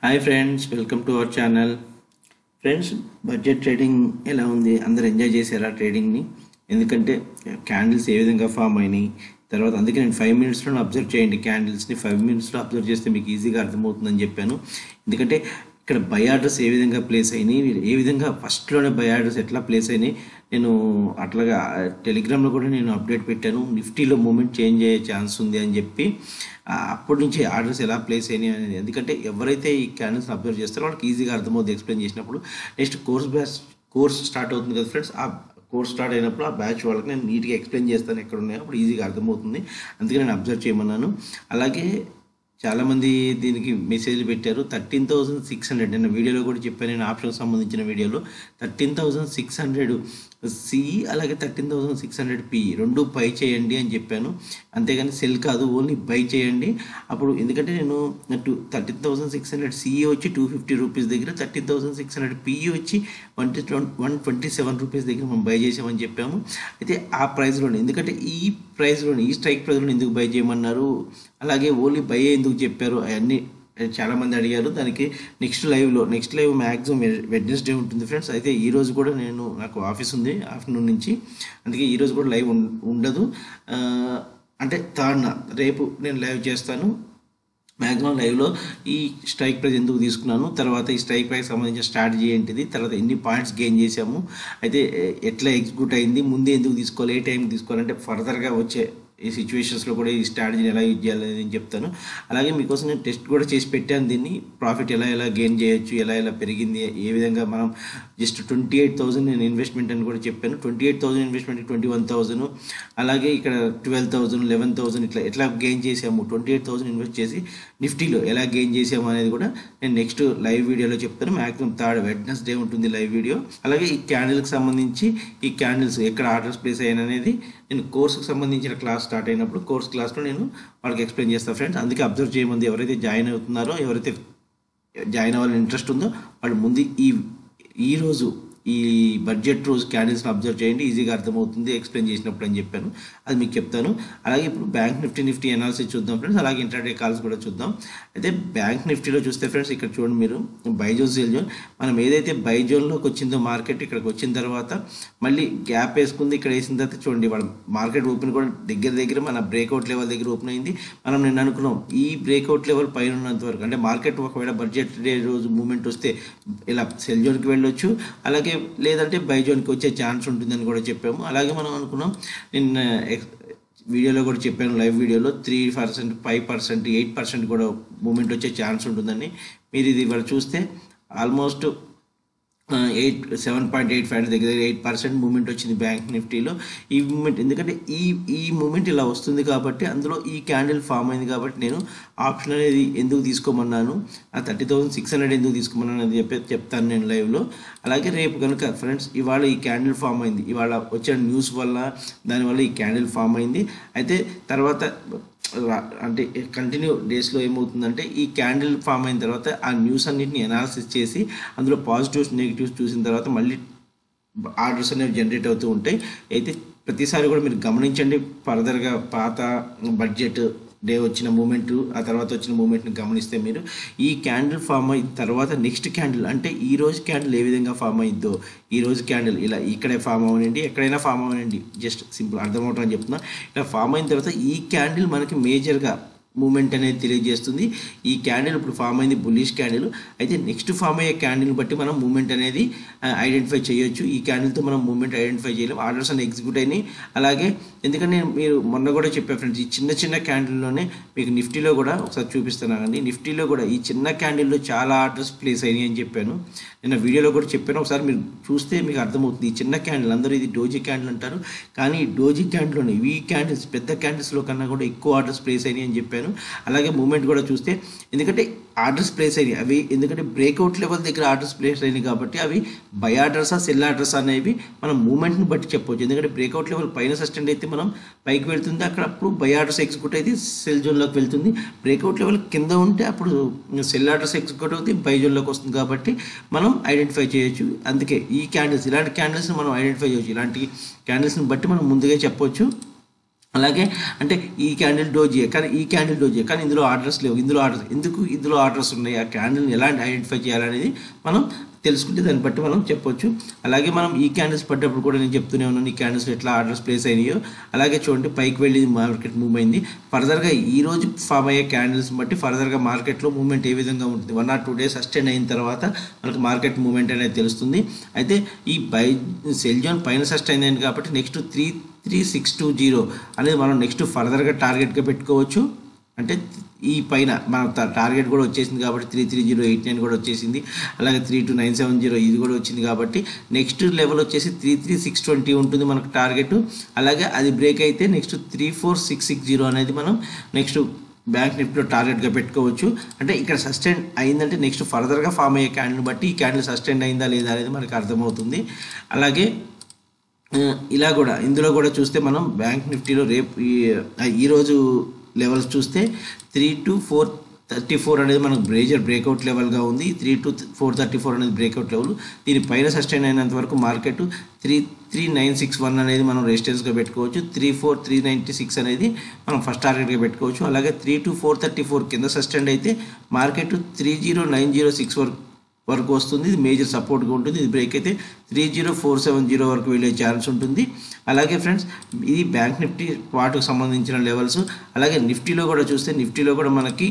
hi friends welcome to our channel friends budget trading ఎలా ఉంది అందరు ఎంజాయ్ చేశారా ట్రేడింగ్ని ఎందుకంటే క్యాండిల్స్ ఏ విధంగా ఫామ్ అయినాయి తర్వాత అందుకే నేను ఫైవ్ మినిట్స్లో అబ్జర్వ్ చేయండి క్యాండిల్స్ని ఫైవ్ మినిట్స్లో అబ్జర్వ్ చేస్తే మీకు ఈజీగా అర్థమవుతుందని చెప్పాను ఎందుకంటే ఇక్కడ బై ఆర్డర్స్ ఏ విధంగా ప్లేస్ అయినాయి వీళ్ళు ఏ విధంగా ఫస్ట్లోనే బై ఆర్డర్స్ ఎట్లా ప్లేస్ అయినాయి నేను అట్లాగా టెలిగ్రామ్లో కూడా నేను అప్డేట్ పెట్టాను నిఫ్టీలో మూమెంట్ చేంజ్ అయ్యే ఛాన్స్ ఉంది అని చెప్పి ఆ, అప్పటి నుంచి ఆర్డర్స్ ఎలా ప్లేస్ అయినాయి అనేది ఎందుకంటే ఎవరైతే ఈ క్యాండిల్స్ అబ్జర్వ్ చేస్తారో వాళ్ళకి ఈజీగా అర్థమవుతుంది ఎక్స్ప్లెయిన్ చేసినప్పుడు next course batch course start అవుతుంది కదా ఫ్రెండ్స్ ఆ కోర్స్ స్టార్ట్ అయినప్పుడు ఆ బ్యాచ్ వాళ్ళకి నేను నీట్గా ఎక్స్ప్లెయిన్ చేస్తాను ఎక్కడ ఉన్నాయో అప్పుడు ఈజీగా అర్థమవుతుంది అందుకే నేను అబ్జర్వ్ చేయమన్నాను అలాగే చాలామంది దీనికి మెసేజ్లు పెట్టారు థర్టీన్ థౌసండ్ సిక్స్ హండ్రెడ్ నేను వీడియోలో కూడా చెప్పాను నేను ఆప్షన్ సంబంధించిన వీడియోలో thirteen thousand six hundred CE అలాగే thirteen thousand six hundred P రెండు బై చేయండి అని చెప్పాను అంతేగాని సెల్ కాదు ఓన్లీ బై చేయండి అప్పుడు ఎందుకంటే నేను two thirteen thousand six hundred CE వచ్చి టూ ఫిఫ్టీ రూపీస్ దగ్గర thirteen thousand six hundred PE వచ్చి one one twenty seven rupees దగ్గర మనం బై చేసామని చెప్పాము అయితే ఆ ప్రైస్లోనే ఎందుకంటే ఈ ప్రైస్లోనే ఈ స్ట్రైక్ ప్రైస్లో ఎందుకు బై చేయమన్నారు అలాగే ఓన్లీ బై ఎందుకు చెప్పారు అవన్నీ చాలా మంది అడిగారు దానికి నెక్స్ట్ లైవ్లో నెక్స్ట్ లైవ్ మ్యాక్సిమం వెడ్నెస్డే ఉంటుంది ఫ్రెండ్స్ అయితే ఈ రోజు కూడా నేను నాకు ఆఫీస్ ఉంది ఆఫ్టర్నూన్ నుంచి అందుకే ఈ రోజు కూడా లైవ్ ఉం- ఉండదు ఆ, అంటే థర్డ్న రేపు నేను లైవ్ చేస్తాను మ్యాక్సిమం లైవ్లో ఈ స్ట్రైక్ ప్రైస్ ఎందుకు తీసుకున్నాను తర్వాత ఈ స్ట్రైక్ ప్రైస్ సంబంధించిన స్ట్రాటజీ ఏంటిది తర్వాత ఎన్ని పాయింట్స్ గెయిన్ చేసాము అయితే ఎ- ఎట్లా ఎగ్జిక్యూట్ అయింది ముందే ఎందుకు తీసుకోవాలి ఏ టైంకి తీసుకోవాలంటే ఫర్దర్గా వచ్చే ఈ సిచ్యువేషన్స్లో కూడా ఈ స్ట్రాటజీని ఎలా యూజ్ చేయాలి అనేది నేను చెప్తాను అలాగే మీకోసం నేను టెస్ట్ కూడా చేసి పెట్టాను దీన్ని ప్రాఫిట్ ఎలా ఎలా గెయిన్ చేయొచ్చు ఎలా ఎలా పెరిగింది ఏ విధంగా మనం జస్ట్ ట్వంటీ ఎయిట్ థౌసండ్ నేను ఇన్వెస్ట్మెంట్ అని కూడా చెప్పాను twenty eight thousand investment twenty one thousand అలాగే ఇక్కడ ట్వెల్వ్ థౌసండ్ లెవెన్ థౌసండ్ ఇట్లా ఎట్లా గెయిన్ చేసాము ట్వంటీ ఎయిట్ థౌసండ్ ఇన్వెస్ట్ చేసి నిఫ్టీలో ఎలా గెయిన్ చేసాము అనేది కూడా నేను నెక్స్ట్ లైవ్ వీడియోలో చెప్తాను మ్యాక్సిమం థర్డ్ వెడ్నెస్డే ఉంటుంది లైవ్ వీడియో అలాగే ఈ క్యాండిల్కి సంబంధించి ఈ క్యాండిల్స్ ఎక్కడ ఆర్డర్స్ ప్లేస్ అయ్యాయి అనేది నేను కోర్సుకు సంబంధించిన క్లాస్ స్టార్ట్ అయినప్పుడు కోర్స్ క్లాస్లో నేను వాళ్ళకి ఎక్స్ప్లెయిన్ చేస్తాను ఫ్రెండ్స్ అందుకే అబ్జర్వ్ చేయమంది ఎవరైతే జాయిన్ అవుతున్నారో ఎవరైతే జాయిన్ అవ్వాలని ఇంట్రెస్ట్ ఉందో వాళ్ళు ముందు ఈ ఈ రోజు ఈ బడ్జెట్ రోజు క్యాండిల్స్ని అబ్జర్వ్ చేయండి ఈజీగా అర్థమవుతుంది ఎక్స్ప్లెయిన్ చేసినప్పుడు అని చెప్పాను అది మీకు చెప్తాను అలాగే ఇప్పుడు బ్యాంక్ నిఫ్టీ నిఫ్టీ అనాలిసిస్ చూద్దాం ఫ్రెండ్స్ అలాగే ఇంటర్డే కాల్స్ కూడా చూద్దాం అయితే బ్యాంక్ నిఫ్టీలో చూస్తే ఫ్రెండ్స్ ఇక్కడ చూడండి మీరు బైజోన్ సేల్ జోన్ మనం ఏదైతే బై జోన్లోకి వచ్చిందో మార్కెట్ ఇక్కడికి వచ్చిన తర్వాత మళ్ళీ గ్యాప్ వేసుకుంది ఇక్కడ వేసిన తర్వాత చూడండి వాళ్ళ మార్కెట్ ఓపెన్ కూడా దగ్గర దగ్గర మన బ్రేక్అవుట్ లెవెల్ దగ్గర ఓపెన్ అయింది మనం నిన్న అనుకున్నాం ఈ బ్రేక్అవుట్ లెవెల్ పైన ఉన్నంత వరకు అంటే మార్కెట్ ఒకవేళ బడ్జెట్ డే రోజు మూమెంట్ వస్తే ఇలా సెల్ జోన్కి వెళ్ళొచ్చు అలాగే లేదంటే బై జోన్కి వచ్చే ఛాన్స్ ఉంటుందని కూడా చెప్పాము అలాగే మనం అనుకున్నాం నిన్న ఎక్స్- వీడియోలో కూడా చెప్పాను లైవ్ వీడియోలో three percent five percent eight percent కూడా మూమెంట్ వచ్చే ఛాన్స్ ఉంటుందని మీరు ఇది ఇవాళ చూస్తే almost eight seven point eight five దగ్గర దగ్గర ఎయిట్ పర్సెంట్ మూమెంట్ వచ్చింది బ్యాంక్ నిఫ్టీలో ఈ మూమెంట్ ఎందుకంటే ఈ ఈ మూమెంట్ ఇలా వస్తుంది కాబట్టి అందులో ఈ క్యాండిల్ ఫామ్ అయింది కాబట్టి నేను ఆప్షన్ అనేది ఎందుకు తీసుకోమన్నాను ఆ థర్టీ థౌసండ్ సిక్స్ హండ్రెడ్ ఎందుకు తీసుకోమన్నాను అని చెప్పి చెప్తాను నేను లైవ్లో అలాగే రేపు కనుక ఫ్రెండ్స్ ఇవాళ ఈ క్యాండిల్ ఫామ్ అయింది ఇవాళ వచ్చిన న్యూస్ వల్ల దానివల్ల ఈ క్యాండిల్ ఫామ్ అయింది అయితే తర్వాత రా- అంటే కంటిన్యూ డేస్లో ఏమవుతుందంటే ఈ క్యాండిల్ ఫామ్ అయిన తర్వాత ఆ న్యూస్ అన్నిటిని అనాలిసిస్ చేసి అందులో పాజిటివ్స్ నెగిటివ్స్ చూసిన తర్వాత మళ్ళీ ఆర్డర్స్ అనేవి జనరేట్ అవుతూ ఉంటాయి అయితే ప్రతిసారి కూడా మీరు గమనించండి ఫర్దర్గా పాత బడ్జెట్ డే వచ్చిన మూమెంట్ ఆ తర్వాత వచ్చిన మూమెంట్ని గమనిస్తే మీరు ఈ క్యాండిల్ ఫామ్ అయిన తర్వాత నెక్స్ట్ క్యాండిల్ అంటే ఈ రోజు క్యాండిల్ ఏ విధంగా ఫామ్ అయిందో ఈ రోజు క్యాండిల్ ఇలా ఇక్కడే ఫామ్ అవ్వనండి ఎక్కడైనా ఫామ్ అవ్వనండి జస్ట్ సింపుల్ అర్థమవటం అని చెప్తున్నా ఇలా ఫామ్ అయిన తర్వాత ఈ క్యాండిల్ మనకి మేజర్గా మూమెంట్ అనేది తెలియజేస్తుంది ఈ క్యాండిల్ ఇప్పుడు ఫామ్ అయింది బుల్లిష్ క్యాండిల్ అయితే నెక్స్ట్ ఫామ్ అయ్యే క్యాండిల్ని బట్టి మనం మూమెంట్ అనేది ఐడెంటిఫై చేయొచ్చు ఈ క్యాండిల్తో మనం మూమెంట్ ఐడెంటిఫై చేయలేం ఆర్డర్స్ అనేవి ఎగ్జిక్యూట్ అయినాయి అలాగే ఎందుకంటే నేను మీరు మొన్న కూడా చెప్పా ఫ్రెండ్స్ ఈ చిన్న చిన్న క్యాండిల్లోనే మీకు నిఫ్టీలో కూడా ఒకసారి చూపిస్తున్నానండి నిఫ్టీలో కూడా ఈ చిన్న క్యాండిల్లో చాలా ఆర్డర్స్ ప్లేస్ అయినాయి అని చెప్పాను నేను వీడియోలో కూడా చెప్పాను ఒకసారి మీరు చూస్తే మీకు అర్థమవుతుంది ఈ చిన్న క్యాండిల్ అందరూ ఇది డోజీ క్యాండిల్ అంటారు కానీ ఈ డోజీ క్యాండిల్లోనే ఈ క్యాండిల్స్ పెద్ద క్యాండిల్స్లో కన్నా కూడా ఎక్కువ ఆర్డర్స్ ప్లేస్ అయినాయి అని చెప్పాను అలాగే మూమెంట్ కూడా చూస్తే ఎందుకంటే ఆర్డర్స్ ప్లేస్ అయినాయి అవి ఎందుకంటే బ్రేక్అవుట్ లెవెల్ దగ్గర ఆర్డర్స్ ప్లేస్ అయినాయి కాబట్టి అవి బై ఆర్డర్సా సెల్ ఆర్డర్స్ అనేవి మనం మూమెంట్ని బట్టి చెప్పవచ్చు ఎందుకంటే బ్రేక్అవుట్ లెవెల్ పైన సస్టెండ్ అయితే మనం పైకి వెళ్తుంది అక్కడ అప్పుడు బై ఆర్డర్స్ ఎగ్జిక్యూట్ అయితే సెల్ జోన్లోకి వెళ్తుంది బ్రేక్అవుట్ లెవెల్ కింద ఉంటే అప్పుడు సెల్ ఆర్డర్స్ ఎగ్జిక్యూట్ అవుతుంది బై జోన్లోకి వస్తుంది కాబట్టి మనం ఐడెంటిఫై చేయొచ్చు అందుకే ఈ క్యాండిల్స్ ఇలాంటి క్యాండిల్స్ని మనం ఐడెంటిఫై చేయొచ్చు ఇలాంటి క్యాండిల్స్ని బట్టి మనం ముందుగా చెప్పొచ్చు అలాగే అంటే ఈ క్యాండిల్ డోజే కానీ ఈ క్యాండిల్ డోజే కానీ ఇందులో ఆర్డర్స్ లేవు ఇందులో ఆర్డర్స్ ఎందుకు ఇందులో ఆర్డర్స్ ఉన్నాయి ఆ క్యాండిల్ని ఎలా ఐడెంటిఫై చేయాలనేది మనం తెలుసుకుంటే దాన్ని బట్టి మనం చెప్పొచ్చు అలాగే మనం ఈ క్యాండిల్స్ పడ్డప్పుడు కూడా నేను చెప్తూనే ఉన్నాను ఈ క్యాండిల్స్ ఎట్లా ఆర్డర్స్ ప్లేస్ అయినాయో అలాగే చూడండి పైకి వెళ్ళి మార్కెట్ మూవ్ అయింది ఫర్దర్గా ఈ రోజు ఫామ్ అయ్యే క్యాండిల్స్ బట్టి ఫర్దర్గా మార్కెట్లో మూవ్మెంట్ ఏ విధంగా ఉంటుంది one or two days sustain అయిన తర్వాత మనకు మార్కెట్ మూవ్మెంట్ అనేది తెలుస్తుంది అయితే ఈ బై సెల్ జోన్ పైన సస్టైన్ అయింది కాబట్టి next three three six two zero అనేది మనం నెక్స్ట్ ఫర్దర్గా టార్గెట్గా పెట్టుకోవచ్చు అంటే ఈ పైన మన టార్గెట్ కూడా వచ్చేసింది కాబట్టి three three zero eight nine కూడా వచ్చేసింది అలాగే three two nine seven zero ఇది కూడా వచ్చింది కాబట్టి నెక్స్ట్ లెవెల్ వచ్చేసి త్రీ త్రీ సిక్స్ ట్వంటీ ఉంటుంది మనకు టార్గెట్ అలాగే అది బ్రేక్ అయితే next three four six six zero అనేది మనం నెక్స్ట్ బ్యాంక్ నిఫ్టీలో టార్గెట్గా పెట్టుకోవచ్చు అంటే ఇక్కడ సస్టైన్ అయిందంటే నెక్స్ట్ ఫర్దర్గా ఫామ్ అయ్యే క్యాండిల్ బట్టి ఈ క్యాండిల్ సస్టైన్ అయిందా లేదా అనేది మనకు అర్థమవుతుంది అలాగే ఆ, ఇలా కూడా ఇందులో కూడా చూస్తే మనం బ్యాంక్ నిఫ్టీలో రేపు ఈ ఈరోజు లెవెల్స్ చూస్తే three two four thirty four అనేది మనకు బ్రేజర్ బ్రేక్అవుట్ లెవెల్గా ఉంది three two four thirty four అనేది బ్రేక్అవుట్ లెవెల్ దీని పైన సస్టైన్ అయినంత వరకు market three three nine six one అనేది మనం రెసిస్టెన్స్గా పెట్టుకోవచ్చు three four three ninety six అనేది మనం ఫస్ట్ టార్గెట్గా పెట్టుకోవచ్చు అలాగే three two four thirty four కింద సస్టైన్ అయితే market three zero nine zero six వరకు వరకు వస్తుంది ఇది మేజర్ సపోర్ట్గా ఉంటుంది ఇది బ్రేక్ అయితే three zero four seven zero వరకు వెళ్ళే ఛాన్స్ ఉంటుంది అలాగే ఫ్రెండ్స్ ఇది బ్యాంక్ నిఫ్టీ వాటికి సంబంధించిన లెవెల్స్ అలాగే నిఫ్టీలో కూడా చూస్తే నిఫ్టీలో కూడా మనకి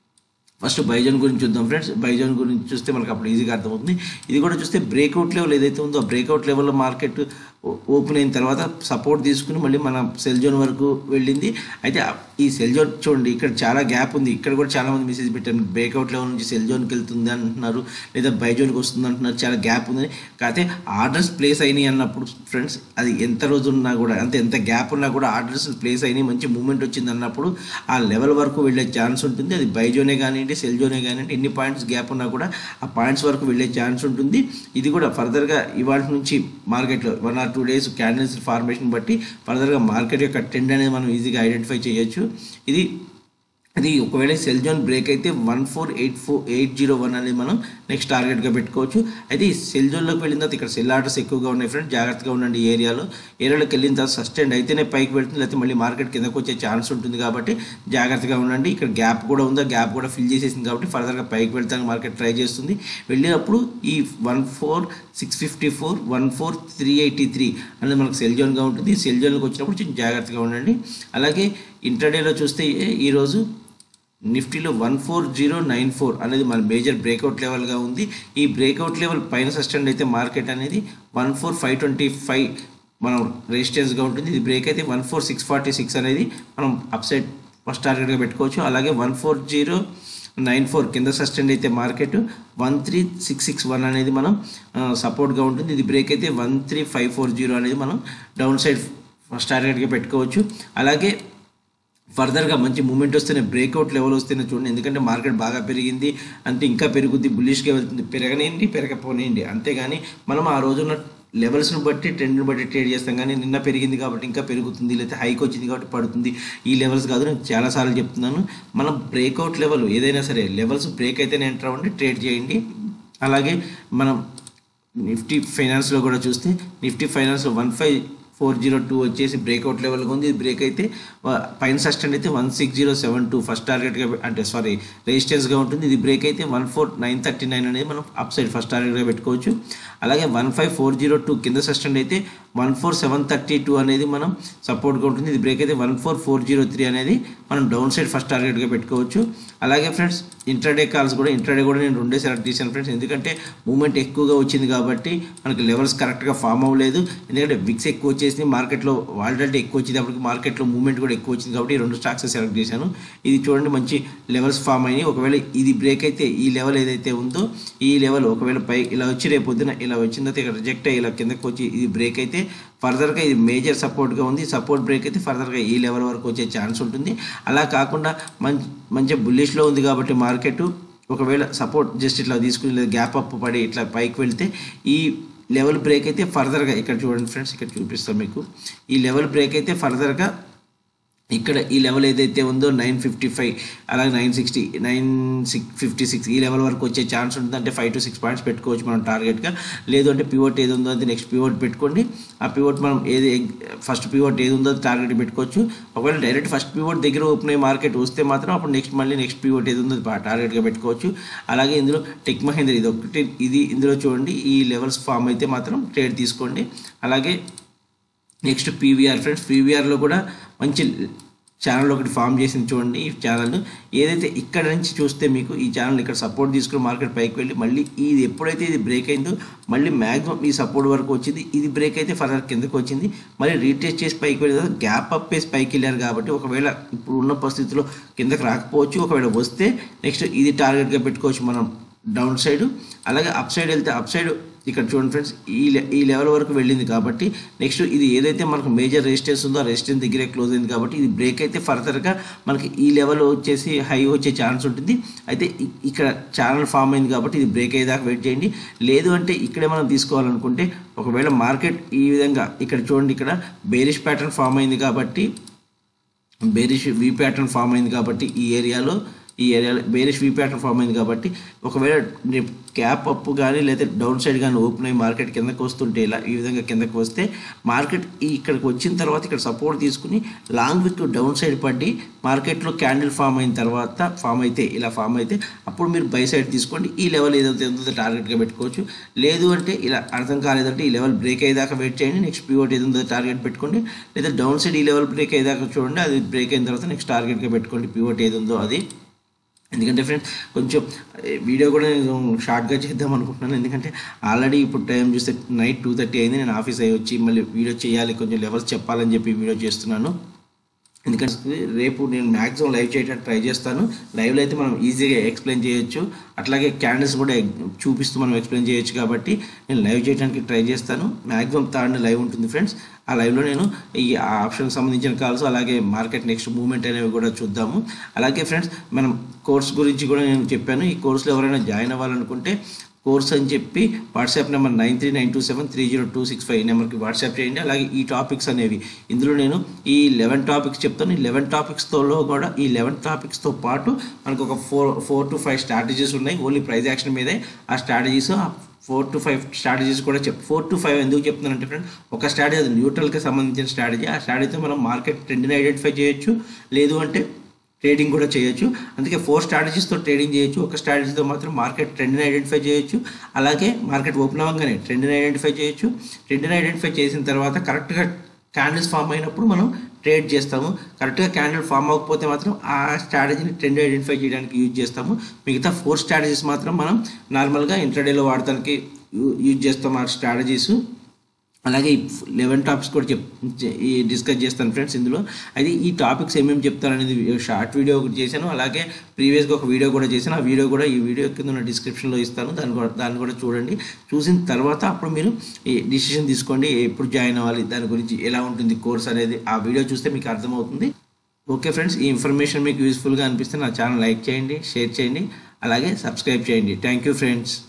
ఫస్ట్ బైజాన్ గురించి చూద్దాం ఫ్రెండ్స్ బైజాన్ గురించి చూస్తే మనకు అప్పుడు ఈజీగా అర్థమవుతుంది ఇది కూడా చూస్తే బ్రేక్అవుట్ లెవెల్ ఏదైతే ఉందో ఆ బ్రేక్అవుట్ లెవెల్లో మార్కెట్ ఓపెన్ అయిన తర్వాత సపోర్ట్ తీసుకుని మళ్ళీ మన సెల్ జోన్ వరకు వెళ్ళింది అయితే ఆ- ఈ సెల్ జోన్ చూడండి ఇక్కడ చాలా గ్యాప్ ఉంది ఇక్కడ కూడా చాలా మంది మెసేజ్ పెట్టారు బ్రేక్అవుట్ లెవెల్ నుంచి సెల్ జోన్కి వెళ్తుంది అంటున్నారు లేదా బై జోన్కి వస్తుంది అంటున్నారు చాలా గ్యాప్ ఉంది కాకపోతే ఆర్డర్స్ ప్లేస్ అయినాయి అన్నప్పుడు ఫ్రెండ్స్ అది ఎంత రోజు ఉన్నా కూడా అంటే ఎంత గ్యాప్ ఉన్నా కూడా ఆర్డర్స్ ప్లేస్ అయినాయి మంచి మూమెంట్ వచ్చింది అన్నప్పుడు ఆ లెవెల్ వరకు వెళ్ళే ఛాన్స్ ఉంటుంది అది బై జోనే కానివ్వండి సెల్ జోనే కానివ్వండి ఎన్ని పాయింట్స్ గ్యాప్ ఉన్నా కూడా ఆ పాయింట్స్ వరకు వెళ్ళే ఛాన్స్ ఉంటుంది ఇది కూడా ఫర్దర్గా ఇవాళ నుంచి మార్కెట్లో one or two days candles formation బట్టి ఫర్దర్గా మార్కెట్ యొక్క ట్రెండ్ అనేది మనం ఈజీగా ఐడెంటిఫై చేయొచ్చు ఇది ఇది ఒకవేళ సెల్ జోన్ బ్రేక్ అయితే one four eight four eight zero one అనేది మనం నెక్స్ట్ టార్గెట్గా పెట్టుకోవచ్చు అయితే ఈ సెల్ జోన్లోకి వెళ్ళిన తర్వాత ఇక్కడ సెల్ ఆర్డర్స్ ఎక్కువగా ఉన్నాయి ఫ్రెండ్ జాగ్రత్తగా ఉండండి ఈ ఏరియాలో ఏరియాలోకి వెళ్ళిన తర్వాత సస్టైన్ అయితేనే పైకి పెడుతుంది లేకపోతే మళ్ళీ మార్కెట్ కిందకు వచ్చే ఛాన్స్ ఉంటుంది కాబట్టి జాగ్రత్తగా ఉండండి ఇక్కడ గ్యాప్ కూడా ఉందా గ్యాప్ కూడా ఫిల్ చేసేసింది కాబట్టి ఫర్దర్గా పైకి వెళ్తానికి మార్కెట్ ట్రై చేస్తుంది వెళ్ళినప్పుడు ఈ one four six fifty four one four three eighty three అనేది మనకు సెల్ జోన్గా ఉంటుంది సెల్ జోన్లోకి వచ్చినప్పుడు కొంచెం జాగ్రత్తగా ఉండండి అలాగే ఇంటర్డేలో చూస్తే ఈరోజు నిఫ్టీలో one four zero nine four అనేది మన మేజర్ బ్రేక్అవుట్ లెవెల్గా ఉంది ఈ బ్రేక్అవుట్ లెవెల్ పైన సస్టెండ్ అయితే మార్కెట్ అనేది one four five twenty five మనం రెసిస్టెన్స్గా ఉంటుంది ఇది బ్రేక్ అయితే one four six forty six అనేది మనం అప్సైడ్ ఫస్ట్ టార్గెట్గా పెట్టుకోవచ్చు అలాగే one four zero nine four కింద సస్టెండ్ అయితే market one three six six one అనేది మనం సపోర్ట్గా ఉంటుంది ఇది బ్రేక్ అయితే one three five four zero అనేది మనం డౌన్ సైడ్ ఫస్ట్ టార్గెట్గా పెట్టుకోవచ్చు అలాగే ఫర్దర్గా మంచి మూమెంట్ వస్తేనే బ్రేక్అవుట్ లెవెల్ వస్తేనే చూడండి ఎందుకంటే మార్కెట్ బాగా పెరిగింది అంటే ఇంకా పెరుగుద్ది బుల్లిష్గా వెళ్తుంది పెరగనేయండి పెరగపోనేయండి అంతేగాని మనం ఆ రోజున లెవెల్స్ని బట్టి ట్రెండ్ని బట్టి ట్రేడ్ చేస్తాం కానీ నిన్న పెరిగింది కాబట్టి ఇంకా పెరుగుతుంది లేకపోతే హైక్ వచ్చింది కాబట్టి పడుతుంది ఈ లెవెల్స్ కాదు నేను చాలాసార్లు చెప్తున్నాను మనం బ్రేక్అవుట్ లెవెల్ ఏదైనా సరే లెవెల్స్ బ్రేక్ అయితేనే ఎంటర్ అవ్వండి ట్రేడ్ చేయండి అలాగే మనం నిఫ్టీ ఫైనాన్స్లో కూడా చూస్తే నిఫ్టీ ఫైనాన్స్లో one five four zero two వచ్చేసి బ్రేక్అవుట్ లెవెల్గా ఉంది ఇది బ్రేక్ అయితే వ- పైన సస్టెండ్ అయితే one six zero seven two first టార్గెట్గా అంటే సారీ రెసిస్టెన్స్గా ఉంటుంది ఇది బ్రేక్ అయితే one four nine thirty nine అనేది మనం అప్ సైడ్ ఫస్ట్ టార్గెట్గా పెట్టుకోవచ్చు అలాగే one five four zero two కింద సస్టెండ్ అయితే one four seven thirty two అనేది మనం సపోర్ట్గా ఉంటుంది ఇది బ్రేక్ అయితే one four four zero three అనేది మనం డౌన్ సైడ్ ఫస్ట్ టార్గెట్గా పెట్టుకోవచ్చు అలాగే ఫ్రెండ్స్ ఇంటర్డే కాల్స్ కూడా ఇంటర్డే కూడా నేను రెండే సెలెక్ట్ చేశాను ఫ్రెండ్స్ ఎందుకంటే మూమెంట్ ఎక్కువగా వచ్చింది కాబట్టి మనకి లెవెల్స్ కరెక్ట్గా ఫామ్ అవ్వలేదు ఎందుకంటే విక్స్ ఎక్కువ వచ్చేసింది మార్కెట్లో వాలిడిటీ ఎక్కువ వచ్చింది అప్పటికి మార్కెట్లో మూమెంట్ కూడా ఎక్కువ వచ్చింది కాబట్టి ఈ రెండు స్టాక్స్ సెలెక్ట్ చేశాను ఇది చూడండి మంచి లెవెల్స్ ఫామ్ అయినాయి ఒకవేళ ఇది బ్రేక్ అయితే ఈ లెవెల్ ఏదైతే ఉందో ఈ లెవెల్ ఒకవేళ పై ఇలా వచ్చి రేపు పొద్దున ఇలా వచ్చిన తర్వాత ఇక్కడ రిజెక్ట్ అయ్యి ఇలా కిందకి వచ్చి ఇది బ్రేక్ అయితే ఫర్దర్గా ఇది మేజర్ సపోర్ట్గా ఉంది సపోర్ట్ బ్రేక్ అయితే ఫర్దర్గా ఈ లెవెల్ వరకు వచ్చే ఛాన్స్ ఉంటుంది అలా కాకుండా మంచి మంచి బుల్లిష్లో ఉంది కాబట్టి మార్కెట్ ఒకవేళ సపోర్ట్ జస్ట్ ఇట్లా తీసుకుని లేదా గ్యాప్ అప్ పడి ఇట్లా పైకి వెళ్తే ఈ లెవెల్ బ్రేక్ అయితే ఫర్దర్గా ఇక్కడ చూడండి ఫ్రెండ్స్ ఇక్కడ చూపిస్తాను మీకు ఈ లెవెల్ బ్రేక్ అయితే ఫర్దర్గా ఇక్కడ ఈ లెవెల్ ఏదైతే ఉందో నైన్ ఫిఫ్టీ ఫైవ్ అలాగే nine sixty nine six fifty six ఈ లెవెల్ వరకు వచ్చే ఛాన్స్ ఉంటుంది అంటే ఫైవ్ టు సిక్స్ పాయింట్స్ పెట్టుకోవచ్చు మనం టార్గెట్గా లేదు అంటే పివోట్ ఏది ఉందో అది నెక్స్ట్ పివోట్ పెట్టుకోండి ఆ పివోట్ మనం ఏది ఫస్ట్ పివోట్ ఏది ఉందో టార్గెట్ పెట్టుకోవచ్చు ఒకవేళ డైరెక్ట్ ఫస్ట్ పివోట్ దగ్గర ఓపెన్ అయ్యి మార్కెట్ వస్తే మాత్రం అప్పుడు నెక్స్ట్ మళ్ళీ నెక్స్ట్ పివోట్ ఏది ఉందో టార్గెట్గా పెట్టుకోవచ్చు అలాగే ఇందులో టెక్ మహేంద్ర ఇది ఒకటి ఇది ఇందులో చూడండి ఈ లెవెల్స్ ఫామ్ అయితే మాత్రం ట్రేడ్ తీసుకోండి అలాగే నెక్స్ట్ పీవీఆర్ ఫ్రెండ్స్ పీవీఆర్లో కూడా మంచి ఛానల్ ఒకటి ఫామ్ చేసింది చూడండి ఈ ఛానల్ ఏదైతే ఇక్కడ నుంచి చూస్తే మీకు ఈ ఛానల్ ఇక్కడ సపోర్ట్ తీసుకుని మార్కెట్ పైకి వెళ్ళి మళ్ళీ ఇది ఎప్పుడైతే ఇది బ్రేక్ అయిందో మళ్ళీ మ్యాక్సిమం ఈ సపోర్ట్ వరకు వచ్చింది ఇది బ్రేక్ అయితే ఫర్దర్ కిందకు వచ్చింది మళ్ళీ రీటెస్ట్ చేసి పైకి వెళ్ళి గ్యాప్ అప్ వేసి పైకి వెళ్ళారు కాబట్టి ఒకవేళ ఇప్పుడు ఉన్న పరిస్థితిలో కిందకి రాకపోవచ్చు ఒకవేళ వస్తే నెక్స్ట్ ఇది టార్గెట్గా పెట్టుకోవచ్చు మనం డౌన్ సైడ్ అలాగే అప్ సైడ్ వెళ్తే అప్ సైడ్ ఇక్కడ చూడండి ఫ్రెండ్స్ ఈ లె ఈ లెవెల్ వరకు వెళ్ళింది కాబట్టి నెక్స్ట్ ఇది ఏదైతే మనకు మేజర్ రెసిస్టెన్స్ ఉందో ఆ రెసిస్టెన్స్ దగ్గరే క్లోజ్ అయింది కాబట్టి ఇది బ్రేక్ అయితే ఫర్దర్గా మనకి ఈ లెవెల్ వచ్చేసి హై వచ్చే ఛాన్స్ ఉంటుంది అయితే ఇ- ఇక్కడ ఛానల్ ఫామ్ అయింది కాబట్టి ఇది బ్రేక్ అయ్యేదాకా వెయిట్ చేయండి లేదు అంటే ఇక్కడే మనం తీసుకోవాలనుకుంటే ఒకవేళ మార్కెట్ ఈ విధంగా ఇక్కడ చూడండి ఇక్కడ బేరిష్ ప్యాటర్న్ ఫామ్ అయింది కాబట్టి బేరిష్ వి ప్యాటర్న్ ఫామ్ అయింది కాబట్టి ఈ ఏరియాలో ఈ ఏరియాలో బేరిష్ వి ప్యాటర్న్ ఫామ్ అయింది కాబట్టి ఒకవేళ క్యాప్ అప్ కానీ లేదా డౌన్ సైడ్ కానీ ఓపెన్ అయ్యి మార్కెట్ కిందకు వస్తుంటే ఇలా ఈ విధంగా కిందకు వస్తే మార్కెట్ ఈ ఇక్కడికి వచ్చిన తర్వాత ఇక్కడ సపోర్ట్ తీసుకుని లాంగ్ విక్ డౌన్ సైడ్ పడి మార్కెట్లో క్యాండిల్ ఫామ్ అయిన తర్వాత ఫామ్ అయితే ఇలా ఫామ్ అయితే అప్పుడు మీరు బై సైడ్ తీసుకోండి ఈ లెవెల్ ఏదైతే ఉందో టార్గెట్గా పెట్టుకోవచ్చు లేదు అంటే ఇలా అర్థం కాలేదంటే ఈ లెవెల్ బ్రేక్ అయ్యేదాకా వెయిట్ చేయండి నెక్స్ట్ పివోట్ ఏది ఉందో టార్గెట్ పెట్టుకోండి లేదా డౌన్ సైడ్ ఈ లెవెల్ బ్రేక్ అయ్యేదాకా చూడండి అది బ్రేక్ అయిన తర్వాత నెక్స్ట్ టార్గెట్గా పెట్టుకోండి పివోట్ ఏది ఉందో అది ఎందుకంటే ఫ్రెండ్స్ కొంచెం ఏ, వీడియో కూడా నేను షార్ట్గా చేద్దాం అనుకుంటున్నాను ఎందుకంటే ఆల్రెడీ ఇప్పుడు టైం చూస్తే నైట్ టూ థర్టీ అయింది నేను ఆఫీస్ అయ్యి వచ్చి మళ్ళీ వీడియో చేయాలి కొంచెం లెవెల్స్ చెప్పాలని చెప్పి వీడియో చేస్తున్నాను ఎందుకంటే రేపు నేను మ్యాక్సిమం లైవ్ చేయడానికి ట్రై చేస్తాను లైవ్లో అయితే మనం ఈజీగా ఎక్స్ప్లెయిన్ చేయొచ్చు అట్లాగే క్యాండిల్స్ కూడా ఎగ్- చూపిస్తూ మనం ఎక్స్ప్లెయిన్ చేయొచ్చు కాబట్టి నేను లైవ్ చేయడానికి ట్రై చేస్తాను మ్యాక్సిమం థర్డ్ లైవ్ ఉంటుంది ఫ్రెండ్స్ ఆ లైవ్లో నేను ఈ ఆప్షన్కి సంబంధించిన కాల్స్ అలాగే మార్కెట్ నెక్స్ట్ మూవ్మెంట్ అనేవి కూడా చూద్దాము అలాగే ఫ్రెండ్స్ మనం కోర్స్ గురించి కూడా నేను చెప్పాను ఈ కోర్సులో ఎవరైనా జాయిన్ అవ్వాలనుకుంటే కోర్స్ అని చెప్పి WhatsApp number nine three nine two seven three zero two six five నెంబర్కి వాట్సాప్ చేయండి అలాగే ఈ టాపిక్స్ అనేవి ఇందులో నేను ఈ లెవెన్ టాపిక్స్ చెప్తాను ఈ లెవెన్ టాపిక్స్తో కూడా ఈ లెవెన్ టాపిక్స్తో పాటు మనకు ఒక four four to five strategies ఉన్నాయి ఓన్లీ ప్రైజ్ యాక్షన్ మీదే ఆ strategies four to five strategies కూడా చెప్ ఫోర్ టు ఫైవ్ ఎందుకు చెప్తున్నానంటే ఫ్రెండ్ ఒక స్ట్రాటజీ అది న్యూట్రల్కి సంబంధించిన స్ట్రాటజీ ఆ స్ట్రాటజీతో మనం మార్కెట్ ట్రెండ్ని ఐడెంటిఫై చేయొచ్చు లేదు అంటే ట్రేడింగ్ కూడా చేయొచ్చు అందుకే ఫోర్ స్ట్రాటజీస్తో ట్రేడింగ్ చేయొచ్చు ఒక స్ట్రాటజీతో మాత్రం మార్కెట్ ట్రెండ్ని ఐడెంటిఫై చేయొచ్చు అలాగే మార్కెట్ ఓపెన్ అవ్వగానే ట్రెండ్ని ఐడెంటిఫై చేయొచ్చు ట్రెండ్ని ఐడెంటిఫై చేసిన తర్వాత కరెక్ట్గా క్యాండిల్స్ ఫామ్ అయినప్పుడు మనం ట్రేడ్ చేస్తాము కరెక్ట్గా క్యాండిల్ ఫామ్ అవ్వకపోతే మాత్రం ఆ స్ట్రాటజీని ట్రెండ్ ఐడెంటిఫై చేయడానికి యూజ్ చేస్తాము మిగతా ఫోర్ స్ట్రాటజీస్ మాత్రం మనం నార్మల్గా ఇంట్రాడేలో వాడటానికి యూ- యూజ్ చేస్తాం ఆ స్ట్రాటజీస్ అలాగే ఈ లెవెన్ టాపిక్స్ కూడా చెప్ చె- ఈ డిస్కస్ చేస్తాను ఫ్రెండ్స్ ఇందులో అయితే ఈ టాపిక్స్ ఏమేమి చెప్తారనేది షార్ట్ వీడియో ఒకటి చేశాను అలాగే ప్రీవియస్గా ఒక వీడియో కూడా చేశాను ఆ వీడియో కూడా ఈ వీడియో కింద ఉన్న డిస్క్రిప్షన్లో ఇస్తాను దాన్ని కూడా దాన్ని కూడా చూడండి చూసిన తర్వాత అప్పుడు మీరు ఈ డిసిషన్ తీసుకోండి ఎప్పుడు జాయిన్ అవ్వాలి దాని గురించి ఎలా ఉంటుంది కోర్స్ అనేది ఆ వీడియో చూస్తే మీకు అర్థమవుతుంది ఓకే ఫ్రెండ్స్ ఈ ఇన్ఫర్మేషన్ మీకు యూస్ఫుల్గా అనిపిస్తే నా ఛానల్ లైక్ చేయండి షేర్ చేయండి అలాగే సబ్స్క్రైబ్ చేయండి థ్యాంక్ యూ ఫ్రెండ్స్